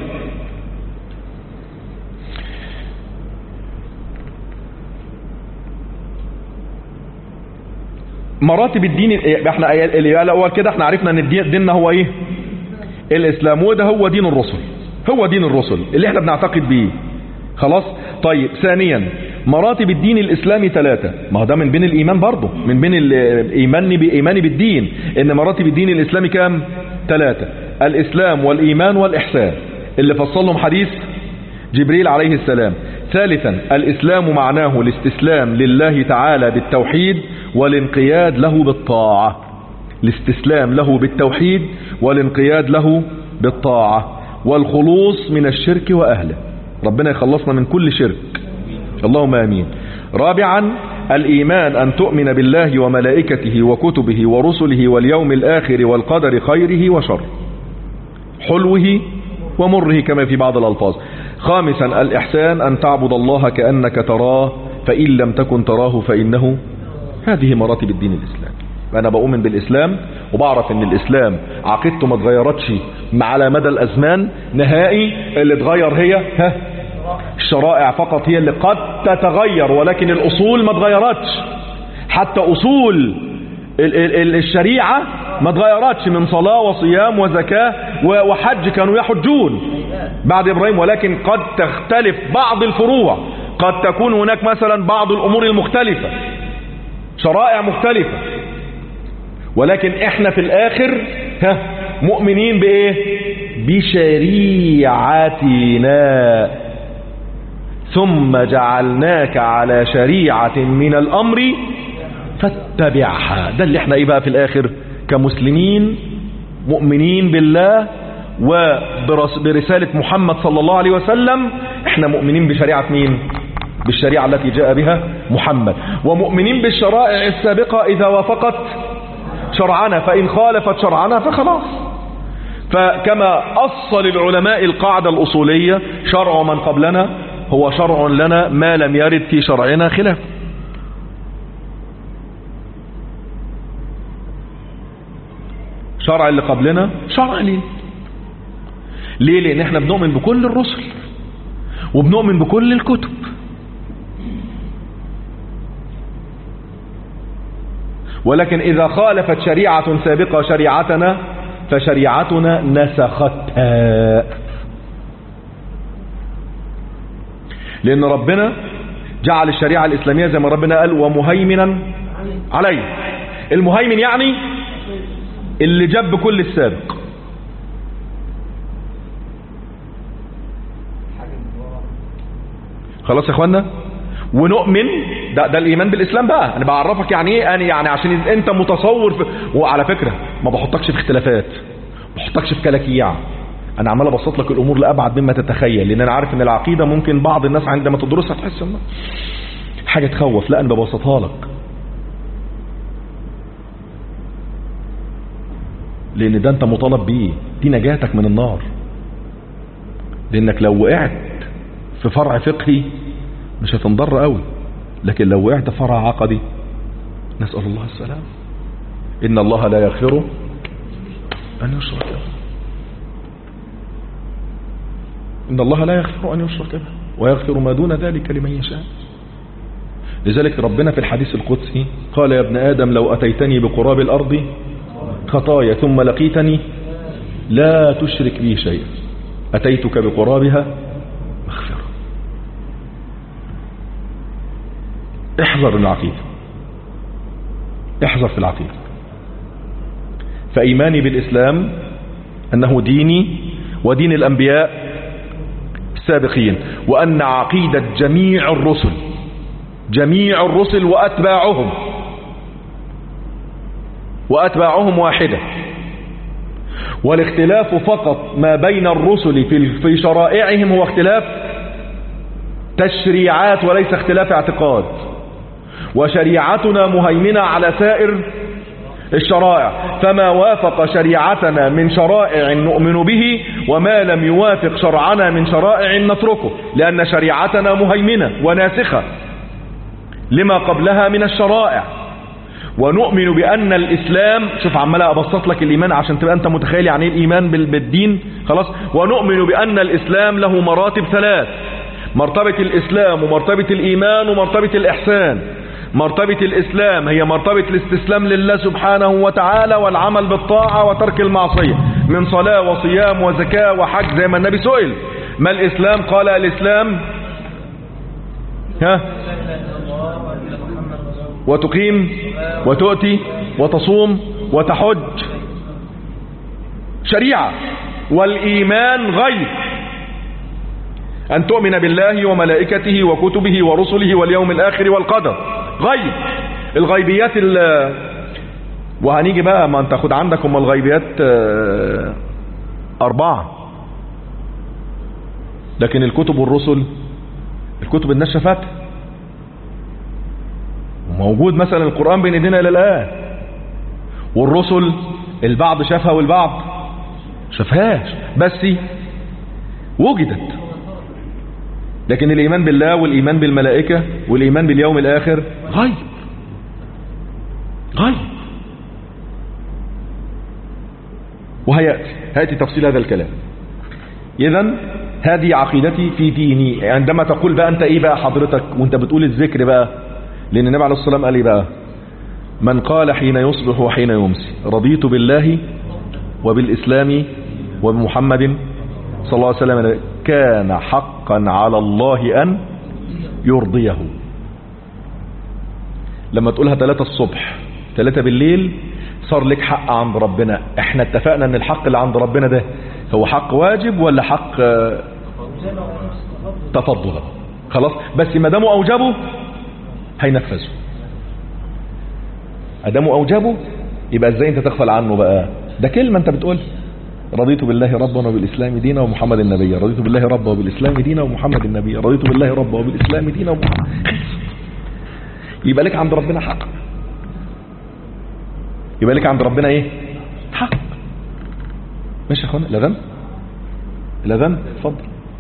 مراتب الدين احنا الاول كده احنا عرفنا ان الدين ديننا هو ايه الاسلام وده هو دين الرسل هو دين الرسل اللي احنا بنعتقد بيه خلاص طيب ثانيا مراتب الدين الاسلامي ثلاثة ما هو ده من بين الايمان برضه من بين الايمان بايماني بالدين ان مراتب الدين الاسلامي كام ثلاثة الاسلام والايمان والاحسان اللي فصلهم حديث جبريل عليه السلام ثالثا الاسلام معناه الاستسلام لله تعالى بالتوحيد والانقياد له بالطاعة الاستسلام له بالتوحيد والانقياد له بالطاعة والخلوص من الشرك وأهله ربنا يخلصنا من كل شرك اللهم آمين رابعا الإيمان أن تؤمن بالله وملائكته وكتبه ورسله واليوم الآخر والقدر خيره وشره حلوه ومره كما في بعض الألفاظ خامسا الإحسان أن تعبد الله كأنك تراه فإن لم تكن تراه فإنه هذه مراتب الدين الإسلامي أنا بؤمن بالإسلام وبعرف أن الإسلام عقيدته ما اتغيرتش على مدى الأزمان نهائي اللي اتغير هي ها الشرائع فقط هي اللي قد تتغير ولكن الأصول ما اتغيرتش حتى أصول الشريعة ما اتغيرتش من صلاة وصيام وزكاة وحج كانوا يحجون بعد إبراهيم ولكن قد تختلف بعض الفروع قد تكون هناك مثلا بعض الأمور المختلفة شرائع مختلفة ولكن احنا في الاخر ها مؤمنين بايه بشريعتنا ثم جعلناك على شريعة من الامر فاتبعها ده اللي احنا ايه بقى في الاخر كمسلمين مؤمنين بالله وبرسالة محمد صلى الله عليه وسلم احنا مؤمنين بشريعة مين بالشريعة التي جاء بها محمد ومؤمنين بالشرائع السابقة إذا وافقت شرعنا فإن خالفت شرعنا فخلاص فكما أصل العلماء القاعدة الأصولية شرع من قبلنا هو شرع لنا ما لم يرد في شرعنا خلاف شرع اللي قبلنا شرع ليه ليه لان احنا بنؤمن بكل الرسل وبنؤمن بكل الكتب ولكن إذا خالفت شريعة سابقة شريعتنا فشريعتنا نسختها لأن ربنا جعل الشريعة الإسلامية زي ما ربنا قال ومهيمنا عليه المهيمن يعني اللي جاب كل السابق خلاص يا اخوانا ونؤمن ده, ده الايمان بالاسلام بقى انا بعرفك يعني ايه انا يعني عشان انت متصور في وعلى فكره ما بحطكش في اختلافات ما بحطكش في كلاكيع انا عمال ابسط لك الامور لابعد مما تتخيل لان انا عارف ان العقيده ممكن بعض الناس عندما تدرسها تحس ان حاجه تخوف لا انا ببسطها لك لان ده انت مطالب بيه دي نجاتك من النار لانك لو وقعت في فرع فقهي مش هتنضر قوي لكن لو وقعت فرع عقدي نسأل الله السلام إن الله لا يغفر أن يشرك به إن الله لا يغفر أن يشرك به ويغفر ما دون ذلك لمن يشاء لذلك ربنا في الحديث القدسي قال يا ابن آدم لو أتيتني بقراب الأرض خطايا ثم لقيتني لا تشرك بي شيئا أتيتك بقرابها مغفرة احذر العقيدة احذر في العقيدة فإيماني بالإسلام أنه ديني ودين الأنبياء السابقين وأن عقيدة جميع الرسل جميع الرسل وأتباعهم وأتباعهم واحدة والاختلاف فقط ما بين الرسل في في شرائعهم هو اختلاف تشريعات وليس اختلاف اعتقاد وشريعتنا مهيمنة على سائر الشرائع فما وافق شريعتنا من شرائع نؤمن به وما لم يوافق شرعنا من شرائع نتركه لأن شريعتنا مهيمنة وناسخة لما قبلها من الشرائع ونؤمن بأن الإسلام شوف عمال أبسط لك الإيمان عشان تبقى أنت متخيل يعني إيه الإيمان بالدين خلاص ونؤمن بأن الإسلام له مراتب ثلاث مرتبة الإسلام ومرتبة الإيمان ومرتبة الإحسان مرتبة الإسلام هي مرتبة الاستسلام لله سبحانه وتعالى والعمل بالطاعة وترك المعصية من صلاة وصيام وزكاة وحج زي ما النبي سئل ما الإسلام قال الإسلام ها وتقيم وتؤتي وتصوم وتحج شريعة والإيمان غير أن تؤمن بالله وملائكته وكتبه ورسله واليوم الآخر والقدر غيب الغيبيات ال وهنيجي بقى ما انت خد عندك هم الغيبيات أربعة لكن الكتب والرسل الكتب الناس شافتها موجود مثلا القرآن بين ايدينا الى الآن والرسل البعض شافها والبعض شافهاش بس وجدت لكن الإيمان بالله والإيمان بالملائكة والإيمان باليوم الآخر غيب غيب وهيأتي هيأتي تفصيل هذا الكلام إذا هذه عقيدتي في ديني عندما تقول بقى أنت إيه بقى حضرتك وأنت بتقول الذكر بقى لأن النبي عليه الصلاة والسلام قال إيه بقى من قال حين يصبح وحين يمسي رضيت بالله وبالإسلام وبمحمد صلى الله عليه وسلم كان حقا على الله أن يرضيه لما تقولها ثلاثة الصبح ثلاثة بالليل صار لك حق عند ربنا احنا اتفقنا ان الحق اللي عند ربنا ده هو حق واجب ولا حق تفضلا خلاص بس ما دامه اوجبه هينفذه ادامه اوجبه يبقى ازاي انت تغفل عنه بقى ده كلمة انت بتقول رضيت بالله ربا وبالإسلام دينا ومحمد النبي رضيت بالله ربا وبالإسلام دينا ومحمد النبي رضيت بالله ربا وبالإسلام دينا ومحمد يبقى لك عند ربنا حق يبقى لك عند ربنا ايه حق ماشي يا اخوانا الاذان الاذان اتفضل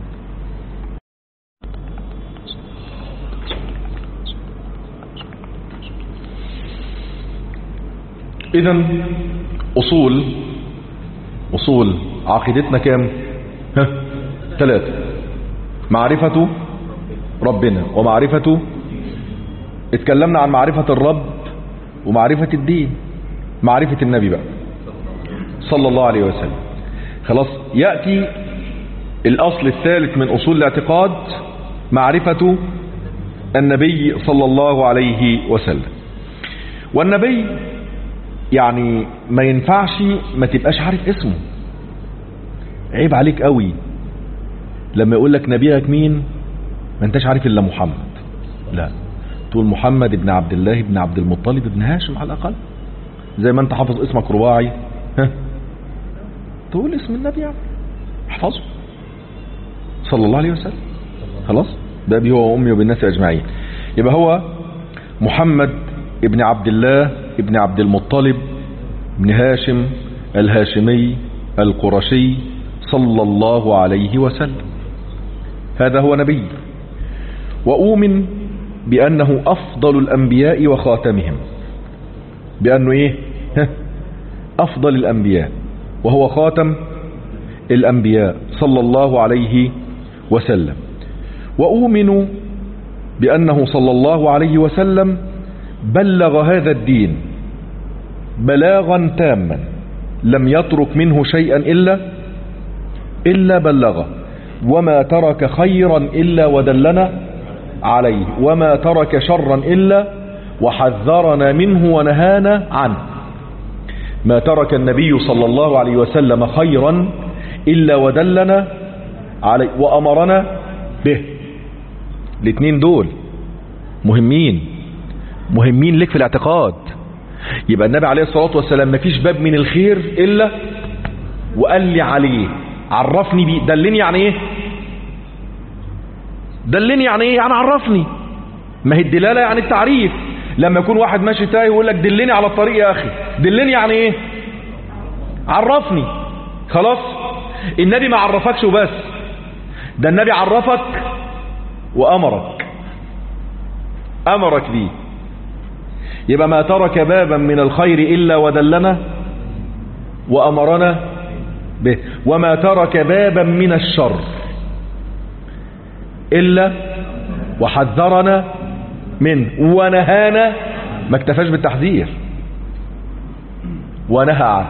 اذا اصول اصول عقيدتنا كام ها ثلاثة معرفة ربنا ومعرفة اتكلمنا عن معرفة الرب ومعرفة الدين معرفة النبي بقى صلى الله عليه وسلم خلاص يأتي الأصل الثالث من أصول الاعتقاد معرفة النبي صلى الله عليه وسلم والنبي يعني ما ينفعش ما تبقاش عارف اسمه عيب عليك قوي لما يقول لك نبيك مين ما انتش عارف الا محمد لا تقول محمد ابن عبد الله ابن عبد المطلب ابن هاشم على الاقل زي ما انت حافظ اسمك رباعي ها تقول اسم النبي يعني احفظه صلى الله عليه وسلم خلاص ده بي هو امي وبالناس اجمعين يبقى هو محمد ابن عبد الله ابن عبد المطلب ابن هاشم الهاشمي القرشي صلى الله عليه وسلم هذا هو نبي وأؤمن بأنه أفضل الأنبياء وخاتمهم بأنه إيه أفضل الأنبياء وهو خاتم الأنبياء صلى الله عليه وسلم وأؤمن بأنه صلى الله عليه وسلم بلغ هذا الدين بلاغا تاما لم يترك منه شيئا إلا إلا بلغه وما ترك خيرا إلا ودلنا عليه وما ترك شرا إلا وحذرنا منه ونهانا عنه ما ترك النبي صلى الله عليه وسلم خيرا إلا ودلنا عليه وأمرنا به الاثنين دول مهمين مهمين لك في الاعتقاد يبقى النبي عليه الصلاة والسلام مفيش باب من الخير إلا وقال لي عليه عرفني بيه دلني يعني ايه دلني يعني ايه يعني عرفني ما هي الدلالة يعني التعريف لما يكون واحد ماشي تايه ويقول لك دلني على الطريق يا اخي دلني يعني ايه عرفني خلاص النبي ما عرفكش وبس ده النبي عرفك وامرك امرك بيه يبقى ما ترك بابا من الخير الا ودلنا وامرنا به وما ترك بابا من الشر إلا وحذرنا منه ونهانا ما اكتفاش بالتحذير ونهى عنه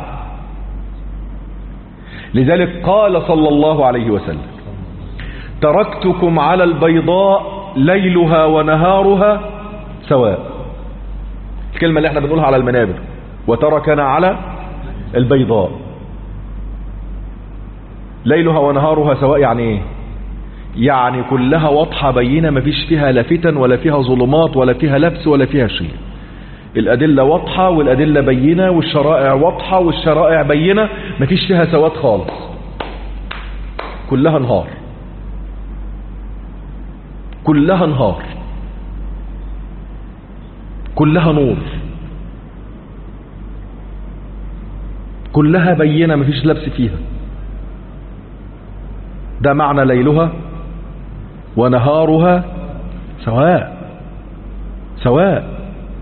لذلك قال صلى الله عليه وسلم تركتكم على البيضاء ليلها ونهارها سواء الكلمة اللي احنا بنقولها على المنابر وتركنا على البيضاء ليلها ونهارها سواء يعني ايه يعني كلها واضحة بينة مفيش فيها لا فتن ولا فيها ظلمات ولا فيها لبس ولا فيها شيء الأدلة واضحة والأدلة بينة والشرائع واضحة والشرائع بينة مفيش فيها سواد خالص كلها نهار كلها نهار كلها نور كلها بينة مفيش لبس فيها ده معنى ليلها ونهارها سواء سواء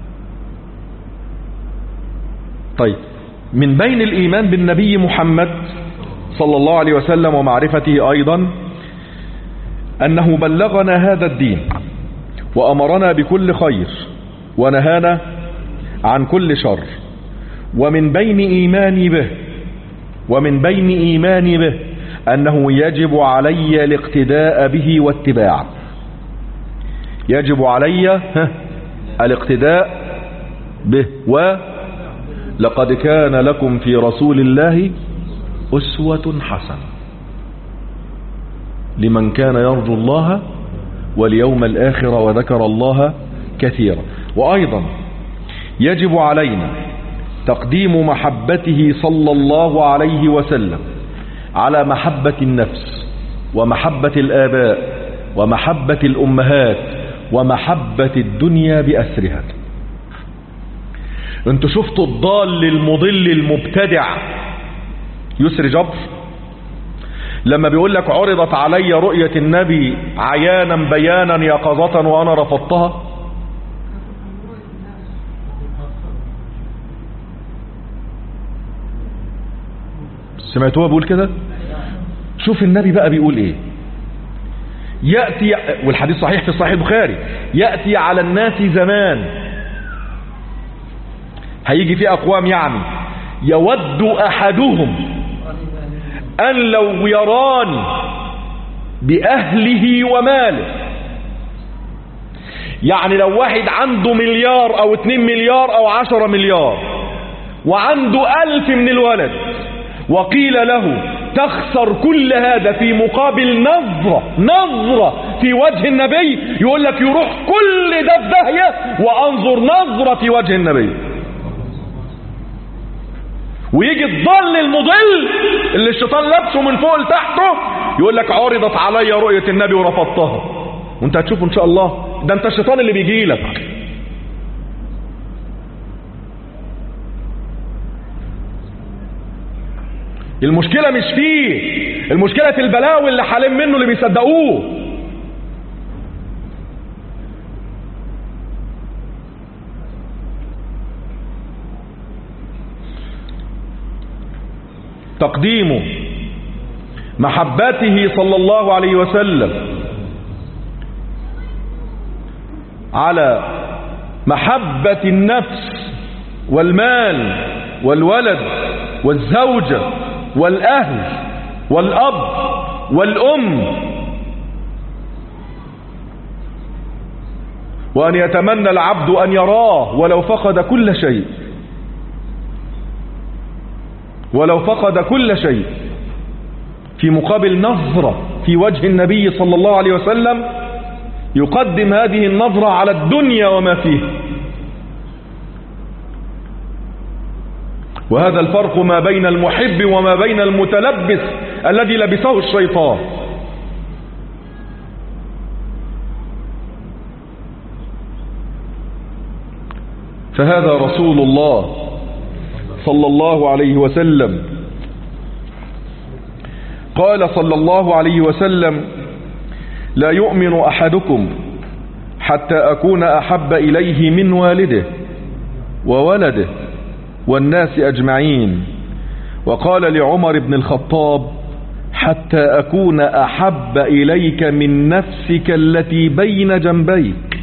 طيب من بين الإيمان بالنبي محمد صلى الله عليه وسلم ومعرفته أيضا أنه بلغنا هذا الدين وأمرنا بكل خير ونهانا عن كل شر ومن بين إيماني به ومن بين إيماني به أنه يجب علي الاقتداء به واتباعه يجب علي الاقتداء به ولقد كان لكم في رسول الله أسوة حسنة لمن كان يرجو الله واليوم الآخر وذكر الله كثيرا وأيضا يجب علينا تقديم محبته صلى الله عليه وسلم على محبة النفس ومحبة الآباء ومحبة الأمهات ومحبة الدنيا بأسرها انتوا شفتوا الضال المضل المبتدع يسر جبر لما بيقول لك عرضت علي رؤية النبي عيانا بيانا يقظة وأنا رفضتها سمعتوها بيقول كده شوف النبي بقى بيقول ايه يأتي والحديث صحيح في صحيح البخاري يأتي على الناس زمان هيجي في أقوام يعني يود أحدهم أن لو يراني بأهله وماله يعني لو واحد عنده مليار أو اتنين مليار أو عشرة مليار وعنده ألف من الولد وقيل له تخسر كل هذا في مقابل نظرة نظرة في وجه النبي يقول لك يروح كل ده في داهية وانظر نظرة في وجه النبي ويجي الضل المضل اللي الشيطان لابسه من فوق لتحته يقول لك عرضت علي رؤية النبي ورفضتها وانت هتشوفه ان شاء الله ده انت الشيطان اللي بيجي لك المشكلة مش فيه المشكلة في البلاوي اللي حالين منه اللي بيصدقوه تقديم محبته صلى الله عليه وسلم على محبة النفس والمال والولد والزوجة والأهل والأب والأم وأن يتمنى العبد أن يراه ولو فقد كل شيء ولو فقد كل شيء في مقابل نظرة في وجه النبي صلى الله عليه وسلم يقدم هذه النظرة على الدنيا وما فيها وهذا الفرق ما بين المحب وما بين المتلبس الذي لبسه الشيطان فهذا رسول الله صلى الله عليه وسلم قال صلى الله عليه وسلم لا يؤمن أحدكم حتى أكون أحب إليه من والده وولده والناس أجمعين وقال لعمر بن الخطاب حتى أكون أحب إليك من نفسك التي بين جنبيك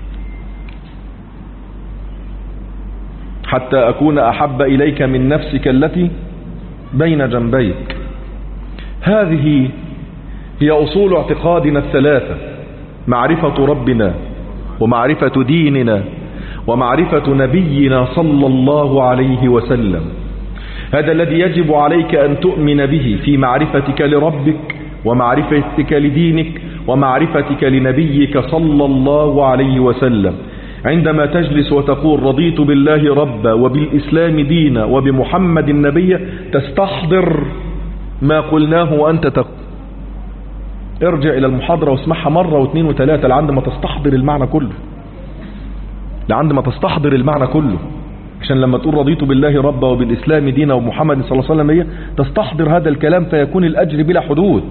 حتى أكون أحب إليك من نفسك التي بين جنبيك هذه هي أصول اعتقادنا الثلاثة معرفة ربنا ومعرفة ديننا ومعرفة نبينا صلى الله عليه وسلم هذا الذي يجب عليك أن تؤمن به في معرفتك لربك ومعرفتك لدينك ومعرفتك لنبيك صلى الله عليه وسلم عندما تجلس وتقول رضيت بالله ربا وبالإسلام دينا وبمحمد نبيا تستحضر ما قلناه وأنت تقول ارجع إلى المحاضرة واسمعها مرة واثنين وثلاثة لعند ما تستحضر المعنى كله لعند ما تستحضر المعنى كله عشان لما تقول رضيت بالله ربا وبالإسلام دينا ومحمد صلى الله عليه وسلم هي تستحضر هذا الكلام فيكون الأجر بلا حدود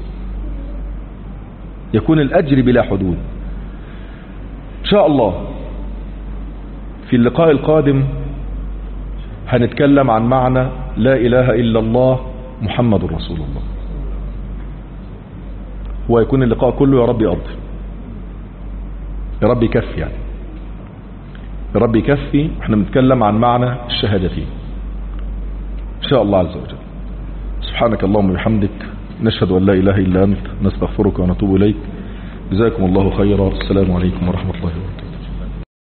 يكون الأجر بلا حدود إن شاء الله في اللقاء القادم هنتكلم عن معنى لا إله إلا الله محمد رسول الله ويكون اللقاء كله يا رب يقضي يا رب يكفي يعني يا رب يكفي احنا بنتكلم عن معنى الشهادتين ان شاء الله عز وجل سبحانك اللهم وبحمدك نشهد ان لا اله الا انت نستغفرك ونتوب اليك جزاكم الله خيرا السلام عليكم ورحمه الله وبركاته